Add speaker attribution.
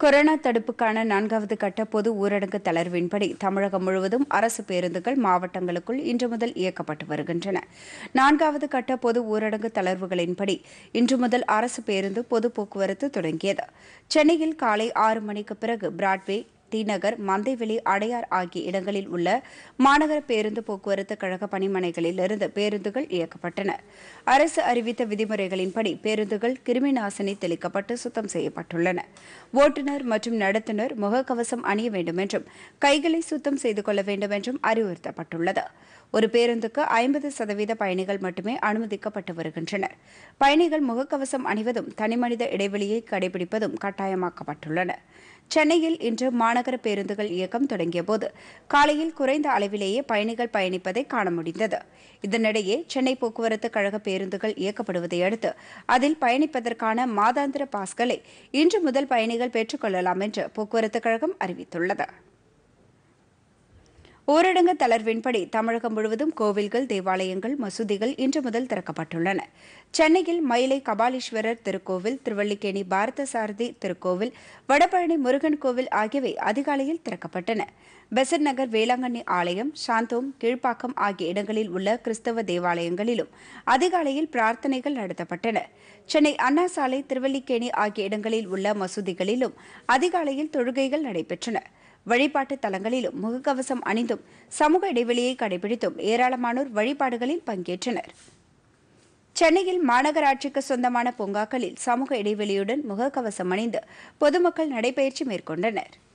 Speaker 1: corona தடுப்புக்கான நான்காவது கட்ட பொது ஊரடங்கு தளர்வின்படி தமிழகம் முழுவதும் அரசு பேருந்துகள் மாவட்டங்களுக்குள் இன்று முதல் இயக்கப்பட்டு வருகின்றன நான்காவது கட்ட பொது ஊரடங்கு தளர்வுகளின்படி இன்று முதல் அரசு பேருந்து பொது போக்குவரத்து தொடங்கியது சென்னையில் காலை ஆறு மணிக்கு பிறகு பிராட்வே டி-நகர் மந்தைவெளி அடையார் ஆகிய இடங்களில் உள்ள மாநகர பேருந்து போக்குவரத்து கழக பணிமனைகளிலிருந்து பேருந்துகள் இயக்கப்பட்டன அரசு அறிவித்த விதிமுறைகளின்படி பேருந்துகள் கிருமி நாசினி தெளிக்கப்பட்டு சுத்தம் செய்யப்பட்டுள்ளன ஓட்டுநர் மற்றும் நடத்துனர் முகக்கவசம் அணிய வேண்டும் என்றும் கைகளை சுத்தம் செய்து கொள்ள வேண்டும் என்றும் அறிவுறுத்தப்பட்டுள்ளது ஒரு பேருந்துக்கு ஐம்பது சதவீத பயணிகள் மட்டுமே அனுமதிக்கப்பட்டு வருகின்றனர் பயணிகள் முகக்கவசம் அணிவதும் தனிமனித இடைவெளியை கடைபிடிப்பதும் கட்டாயமாக்கப்பட்டுள்ளன சென்னையில் இன்று மாநகர பேருந்துகள் இயக்கம் தொடங்கியபோது காலையில் குறைந்த அளவிலேயே பயணிகள் பயணிப்பதை காண முடிந்தது இதனிடையே சென்னை போக்குவரத்து கழக பேருந்துகள் இயக்கப்படுவதை அடுத்து அதில் பயணிப்பதற்கான மாதாந்திர பாஸ்களை இன்று முதல் பயணிகள் பெற்றுக் கொள்ளலாம் என்று போக்குவரத்து கழகம் அறிவித்துள்ளது ஊரடங்கு தளர்வின்படி தமிழகம் முழுவதும் கோவில்கள் தேவாலயங்கள் மசூதிகள் இன்று முதல் திறக்கப்பட்டுள்ளன சென்னையில் மயிலை கபாலீஸ்வரர் திருக்கோவில் திருவல்லிக்கேணி பாரத சாரதி திருக்கோவில் வடபழனி முருகன் கோவில் ஆகியவை அதிகாலையில் திறக்கப்பட்டன பெசட் நகர் வேளாங்கண்ணி ஆலயம் சாந்தோம் கீழ்ப்பாக்கம் ஆகிய இடங்களில் உள்ள கிறிஸ்தவ தேவாலயங்களிலும் அதிகாலையில் பிரார்த்தனைகள் நடத்தப்பட்டன சென்னை அண்ணா சாலை திருவல்லிக்கேணி ஆகிய இடங்களில் உள்ள மசூதிகளிலும் அதிகாலையில் தொழுகைகள் நடைபெற்றன வழிபாட்டு தலங்களிலும் முகக்கவசம் அணிந்தும் சமூக இடைவெளியை கடைபிடித்தும் ஏராளமானோர் வழிபாடுகளில் பங்கேற்றனர் சென்னையில் மாநகராட்சிக்கு சொந்தமான பூங்காக்களில் சமூக இடைவெளியுடன் முகக்கவசம் அணிந்து பொதுமக்கள் நடைபயிற்சி மேற்கொண்டனர்